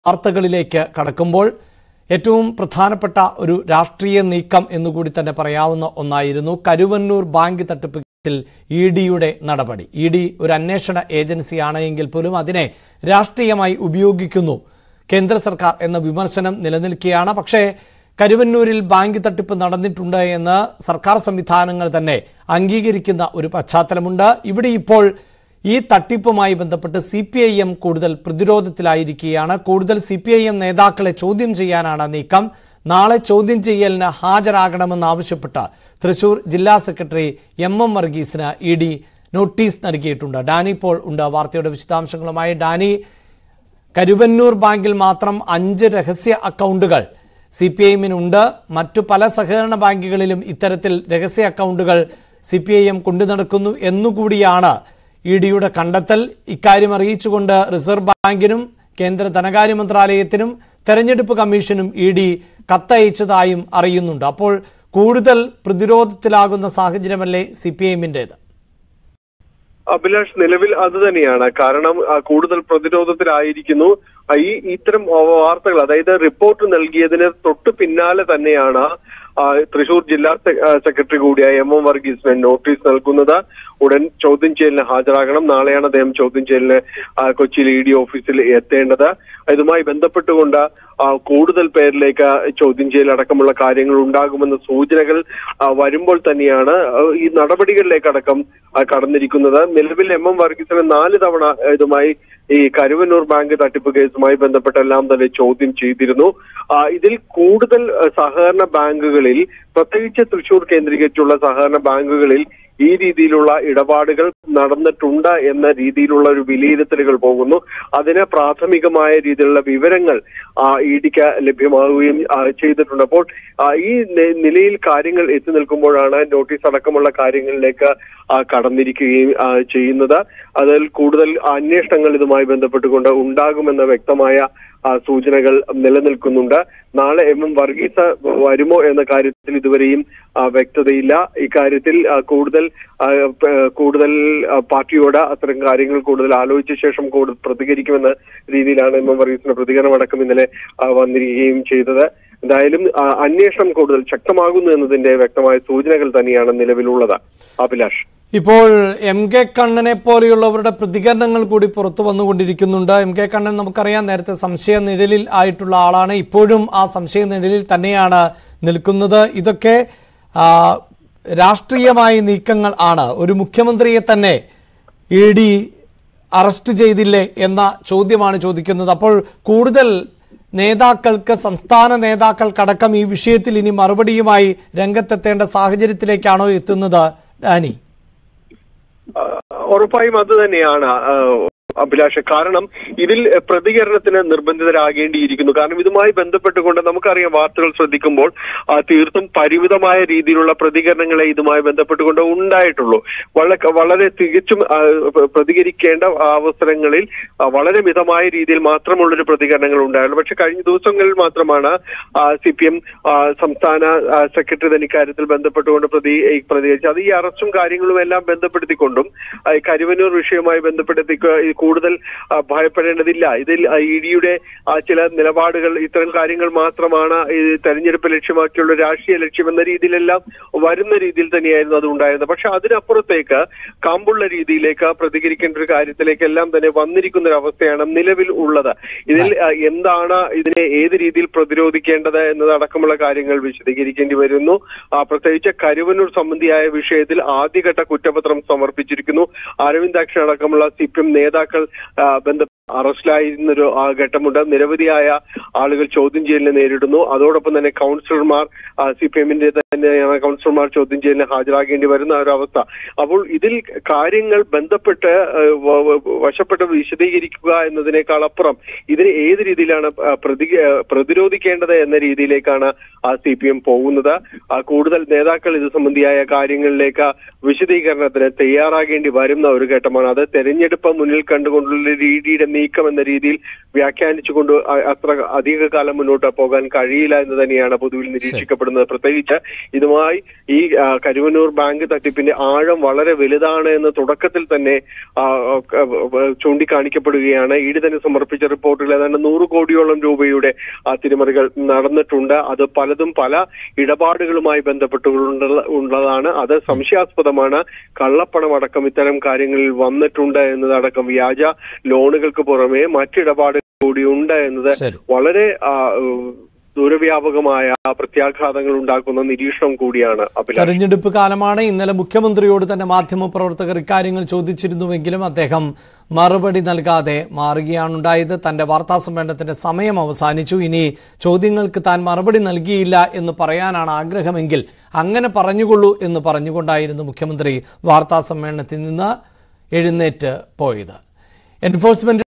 വാർത്തകളിലേക്ക് കടക്കുമ്പോൾ ഏറ്റവും പ്രധാനപ്പെട്ട ഒരു രാഷ്ട്രീയ നീക്കം എന്നുകൂടി തന്നെ പറയാവുന്ന ഒന്നായിരുന്നു കരുവന്നൂർ ബാങ്ക് തട്ടിപ്പ് കേസിൽ ഇ ഡിയുടെ നടപടി ഇ ഡി ഒരു അന്വേഷണ ഏജൻസിയാണ് എങ്കിൽ പോലും അതിനെ രാഷ്ട്രീയമായി ഉപയോഗിക്കുന്നു കേന്ദ്ര സർക്കാർ എന്ന വിമർശനം നിലനിൽക്കുകയാണ് പക്ഷേ കരുവന്നൂരിൽ ബാങ്ക് തട്ടിപ്പ് നടന്നിട്ടുണ്ട് എന്ന് സർക്കാർ സംവിധാനങ്ങൾ തന്നെ അംഗീകരിക്കുന്ന ഒരു പശ്ചാത്തലമുണ്ട് ഇവിടെ ഇപ്പോൾ ഈ തട്ടിപ്പുമായി ബന്ധപ്പെട്ട് സി പി ഐ എം കൂടുതൽ പ്രതിരോധത്തിലായിരിക്കുകയാണ് കൂടുതൽ സി പി ഐ എം നേതാക്കളെ ചോദ്യം ചെയ്യാനാണ് നീക്കം നാളെ ചോദ്യം ചെയ്യലിന് ഹാജരാകണമെന്നാവശ്യപ്പെട്ട് തൃശൂർ ജില്ലാ സെക്രട്ടറി എം എം വർഗീസിന് ഇ ഡി നോട്ടീസ് നൽകിയിട്ടുണ്ട് ഡാനി പോൾ ഉണ്ട് വാർത്തയുടെ വിശദാംശങ്ങളുമായി ഡാനി കരുവന്നൂർ ബാങ്കിൽ മാത്രം അഞ്ച് രഹസ്യ അക്കൗണ്ടുകൾ സി പി ഐ എമ്മിനുണ്ട് മറ്റു പല സഹകരണ ബാങ്കുകളിലും ഇത്തരത്തിൽ രഹസ്യ അക്കൗണ്ടുകൾ സി പി ഐ എം കൊണ്ടു നടക്കുന്നു എന്നുകൂടിയാണ് ഇ ഡിയുടെ കണ്ടെത്തൽ ഇക്കാര്യം അറിയിച്ചുകൊണ്ട് റിസർവ് ബാങ്കിനും കേന്ദ്ര ധനകാര്യ മന്ത്രാലയത്തിനും തെരഞ്ഞെടുപ്പ് കമ്മീഷനും ഇ ഡി കത്തയച്ചതായും അറിയുന്നുണ്ട് അപ്പോൾ കൂടുതൽ പ്രതിരോധത്തിലാകുന്ന സാഹചര്യമല്ലേ സി പി ഐ എമ്മിൻ്റേത് അഭിലാഷ് നിലവിൽ അത് തന്നെയാണ് കാരണം ആ, കൂടുതൽ പ്രതിരോധത്തിലായിരിക്കുന്നു ആ, ഈ ഇത്തരം ആ, വാർത്തകൾ അതായത് റിപ്പോർട്ട് നൽകിയതിന് തൊട്ട് പിന്നാലെ തന്നെയാണ് ആ, തൃശൂർ ജില്ലാ സെ- ആ, സെക്രട്ടറി കൂടിയായ എം എം വർഗീസിന് നോട്ടീസ് നൽകുന്നത് ഉടൻ ചോദ്യം ചെയ്യലിന് ഹാജരാകണം നാളെയാണ് അദ്ദേഹം ചോദ്യം ചെയ്യലിന് ആ, കൊച്ചിയിൽ ഇ ഡി ഓഫീസിൽ എത്തേണ്ടത് ഇതുമായി ബന്ധപ്പെട്ടുകൊണ്ട് ആ, കൂടുതൽ പേരിലേക്ക് ചോദ്യം ചെയ്യൽ അടക്കമുള്ള കാര്യങ്ങൾ ഉണ്ടാകുമെന്ന സൂചനകൾ ആ, വരുമ്പോൾ തന്നെയാണ് ആ, ഈ നടപടികളിലേക്കടക്കം ആ, കടന്നിരിക്കുന്നത് നിലവിൽ എം എം വർഗീസിനെ നാല് തവണ ഇതുമായി ഈ കരുവന്നൂർ ബാങ്ക് തട്ടിപ്പ് കേസുമായി ബന്ധപ്പെട്ടെല്ലാം തന്നെ ചോദ്യം ചെയ്തിരുന്നു ആ, ഇതിൽ കൂടുതൽ ആ, സഹകരണ ബാങ്കുകളിൽ പ്രത്യേകിച്ച് തൃശൂർ കേന്ദ്രീകരിച്ചുള്ള സഹകരണ ബാങ്കുകളിൽ ഈ രീതിയിലുള്ള ഇടപാടുകൾ നടന്നിട്ടുണ്ട് എന്ന രീതിയിലുള്ള ഒരു വിലയിരുത്തലുകൾ പോകുന്നു അതിന് പ്രാഥമികമായ രീതിയിലുള്ള വിവരങ്ങൾ ഇ ഡിക്ക് ലഭ്യമാവുകയും ആ, ചെയ്തിട്ടുണ്ട് അപ്പോൾ ആ, ഈ നി- നിലയിൽ കാര്യങ്ങൾ എത്തി നിൽക്കുമ്പോഴാണ് നോട്ടീസ് അടക്കമുള്ള കാര്യങ്ങളിലേക്ക് ആ, കടന്നിരിക്കുകയും ആ, ചെയ്യുന്നത് അതിൽ കൂടുതൽ അന്വേഷണങ്ങൾ ഇതുമായി ബന്ധപ്പെട്ടുകൊണ്ട് ഉണ്ടാകുമെന്ന വ്യക്തമായ ആ, സൂചനകൾ നിലനിൽക്കുന്നുണ്ട് നാളെ എം എം വർഗീസ് വരുമോ എന്ന കാര്യത്തിൽ ഇതുവരെയും ആ, വ്യക്തതയില്ല ഇക്കാര്യത്തിൽ ആ, കൂടുതൽ ആ, പ- കൂടുതൽ ആ, പാർട്ടിയോട് അത്തരം കാര്യങ്ങൾ കൂടുതൽ ആലോചിച്ച ശേഷം കൂടുതൽ പ്രതികരിക്കുമെന്ന രീതിയിലാണ് എം എം വർഗീസിന്റെ പ്രതികരണം അടക്കം ഇന്നലെ ആ, വന്നിരിക്കുകയും ചെയ്തത് എന്തായാലും ആ, അന്വേഷണം കൂടുതൽ ശക്തമാകുന്നു എന്നതിന്റെ വ്യക്തമായ സൂചനകൾ തന്നെയാണ് നിലവിലുള്ളത് അഭിലാഷ് ഇപ്പോൾ എം കെ കണ്ണനെ പോലെയുള്ളവരുടെ പ്രതികരണങ്ങൾ കൂടി പുറത്തു വന്നുകൊണ്ടിരിക്കുന്നുണ്ട് എം കെ കണ്ണൻ നമുക്കറിയാം നേരത്തെ സംശയ നിഴലിൽ ആയിട്ടുള്ള ആളാണ് ഇപ്പോഴും ആ സംശയ നിഴലിൽ തന്നെയാണ് നിൽക്കുന്നത് ഇതൊക്കെ ആ, രാഷ്ട്രീയമായ നീക്കങ്ങൾ ആണ് ഒരു മുഖ്യമന്ത്രിയെ തന്നെ ഇ ഡി അറസ്റ്റ് ചെയ്തില്ലേ എന്ന ചോദ്യമാണ് ചോദിക്കുന്നത് അപ്പോൾ കൂടുതൽ നേതാക്കൾക്ക് സംസ്ഥാന നേതാക്കൾക്കടക്കം ഈ വിഷയത്തിൽ ഇനി മറുപടിയുമായി രംഗത്തെത്തേണ്ട സാഹചര്യത്തിലേക്കാണോ എത്തുന്നത് ഡാനി ആ, ഉറപ്പായും അത് തന്നെയാണ് ആ, അഭിലാഷ് കാരണം ഇതിൽ പ്രതികരണത്തിന് നിർബന്ധിതരാകേണ്ടിയിരിക്കുന്നു കാരണം ഇതുമായി ബന്ധപ്പെട്ടുകൊണ്ട് നമുക്കറിയാം വാർത്തകൾ ശ്രദ്ധിക്കുമ്പോൾ ആ, തീർത്തും പരിമിതമായ രീതിയിലുള്ള പ്രതികരണങ്ങളെ ഇതുമായി ബന്ധപ്പെട്ടുകൊണ്ട് ഉണ്ടായിട്ടുള്ളൂ വളരെ വളരെ തികച്ചും ആ, പ്ര- പ്രതികരിക്കേണ്ട അവസരങ്ങളിൽ ആ, വളരെ മിതമായ രീതിയിൽ മാത്രമുള്ളൊരു പ്രതികരണങ്ങൾ ഉണ്ടായുള്ളൂ പക്ഷെ കഴിഞ്ഞ ദിവസങ്ങളിൽ മാത്രമാണ് സി പി എം സംസ്ഥാന ആ, സെക്രട്ടറി തന്നെ ഇക്കാര്യത്തിൽ ബന്ധപ്പെട്ടുകൊണ്ട് പ്രതി ഈ പ്രതികരിച്ചത് അത് ഈ അറസ്റ്റും കാര്യങ്ങളും എല്ലാം ബന്ധപ്പെടുത്തിക്കൊണ്ടും ആ, ഈ കരുവന്നൂർ വിഷയവുമായി ബന്ധപ്പെടുത്തി ഈ കൂടുതൽ ആ, ഭയപ്പെടേണ്ടതില്ല ഇതിൽ ഇ ഡിയുടെ ചില നിലപാടുകൾ ഇത്തരം കാര്യങ്ങൾ മാത്രമാണ് ഈ തെരഞ്ഞെടുപ്പ് ലക്ഷ്യമാക്കിയുള്ള രാഷ്ട്രീയ ലക്ഷ്യം എന്ന രീതിയിലെല്ലാം വരുന്ന രീതിയിൽ തന്നെയായിരുന്നു അത് ഉണ്ടായിരുന്നത് പക്ഷെ അതിനപ്പുറത്തേക്ക് കാമ്പുള്ള രീതിയിലേക്ക് പ്രതികരിക്കേണ്ട ഒരു കാര്യത്തിലേക്ക് എല്ലാം തന്നെ വന്നിരിക്കുന്ന ഒരു അവസ്ഥയാണ് നിലവിൽ ഉള്ളത് ഇതിൽ ആ, എന്താണ് ഇതിനെ ഏത് രീതിയിൽ പ്രതിരോധിക്കേണ്ടത് എന്നതടക്കമുള്ള കാര്യങ്ങൾ വിശദീകരിക്കേണ്ടി വരുന്നു ആ, പ്രത്യേകിച്ച് കരുവന്നൂർ സംബന്ധിയായ വിഷയത്തിൽ ആദ്യഘട്ട കുറ്റപത്രം സമർപ്പിച്ചിരിക്കുന്നു അരവിന്ദ് അക്ഷൻ അടക്കമുള്ള സി പി എം നേതാക്കൾ ആ, ബന്ധ അറസ്റ്റിലായിരുന്നൊരു ആ, ഘട്ടമുണ്ട് നിരവധിയായ ആളുകൾ ചോദ്യം ചെയ്യലിനെ നേരിടുന്നു അതോടൊപ്പം തന്നെ കൗൺസിലർമാർ സി പി എമ്മിന്റെ തന്നെയാണ് കൗൺസിലർമാർ ചോദ്യം ചെയ്യലിന് ഹാജരാകേണ്ടി വരുന്ന ഒരു അവസ്ഥ അപ്പോൾ ഇതിൽ കാര്യങ്ങൾ ബന്ധപ്പെട്ട് ആ, വ- വ- വശപ്പെട്ട് വിശദീകരിക്കുക എന്നതിനേക്കാൾ അപ്പുറം ഇതിനെ ഏത് രീതിയിലാണ് ആ, പ്രതി ആ, പ്രതിരോധിക്കേണ്ടത് എന്ന രീതിയിലേക്കാണ് സി പി എം പോകുന്നത് ആ, കൂടുതൽ നേതാക്കൾ ഇത് സംബന്ധിയായ കാര്യങ്ങളിലേക്ക് വിശദീകരണത്തിന് തയ്യാറാകേണ്ടി വരുന്ന ഒരു ഘട്ടമാണ് അത് തെരഞ്ഞെടുപ്പ് മുന്നിൽ കണ്ടുകൊണ്ടുള്ള രീതിയുടെ നീക്കം എന്ന രീതിയിൽ വ്യാഖ്യാനിച്ചുകൊണ്ട് അ- അത്ര അധിക കാലം മുന്നോട്ട് പോകാൻ കഴിയില്ല എന്ന് തന്നെയാണ് പൊതുവിൽ നിരീക്ഷിക്കപ്പെടുന്നത് പ്രത്യേകിച്ച് ഇതുമായി ഈ ആ, കരുവന്നൂർ ബാങ്ക് തട്ടിപ്പിന്റെ ആഴം വളരെ വലുതാണ് എന്ന് തുടക്കത്തിൽ തന്നെ ആ, ആ, ആ, ചൂണ്ടിക്കാണിക്കപ്പെടുകയാണ് ഇ ഡി തന്നെ സമർപ്പിച്ച റിപ്പോർട്ടിൽ ഏതാണ്ട് നൂറ് കോടിയോളം രൂപയുടെ ആ, തിരിമറികൾ നടന്നിട്ടുണ്ട് അത് പലതും പല ഇടപാടുകളുമായി ബന്ധപ്പെട്ടുള്ള ഉള്ളതാണ് അത് സംശയാസ്പദമാണ് കള്ളപ്പണം അടക്കം ഇത്തരം കാര്യങ്ങളിൽ വന്നിട്ടുണ്ട് എന്നതടക്കം വ്യാജ ലോണുകൾക്ക് പുറമെ മറ്റിടപാടുകൾ കൂടിയുണ്ട് എന്നത് ശരി വളരെ ആ, ഏഹ്, ദൂരവ്യാപകമായ പ്രത്യാഘാതങ്ങൾ ഉണ്ടാക്കുന്ന നിരീക്ഷണം കൂടിയാണ് അഭിലാഷ് തെരഞ്ഞെടുപ്പ് കാലമാണ് ഇന്നലെ മുഖ്യമന്ത്രിയോട് തന്നെ മാധ്യമപ്രവർത്തകർ ഇക്കാര്യങ്ങൾ ചോദിച്ചിരുന്നുവെങ്കിലും അദ്ദേഹം മറുപടി നൽകാതെ മാറുകയാണുണ്ടായത് തന്റെ വാർത്താ സമ്മേളനത്തിന്റെ സമയം അവസാനിച്ചു ഇനി ചോദ്യങ്ങൾക്ക് താൻ മറുപടി നൽകിയില്ല എന്ന് പറയാനാണ് ആഗ്രഹമെങ്കിൽ അങ്ങനെ പറഞ്ഞുകൊള്ളൂ എന്ന് പറഞ്ഞുകൊണ്ടായിരുന്നു മുഖ്യമന്ത്രി വാർത്താ സമ്മേളനത്തിൽ നിന്ന് എഴുന്നേറ്റ് പോയത് എൻഫോഴ്സ്മെന്റ്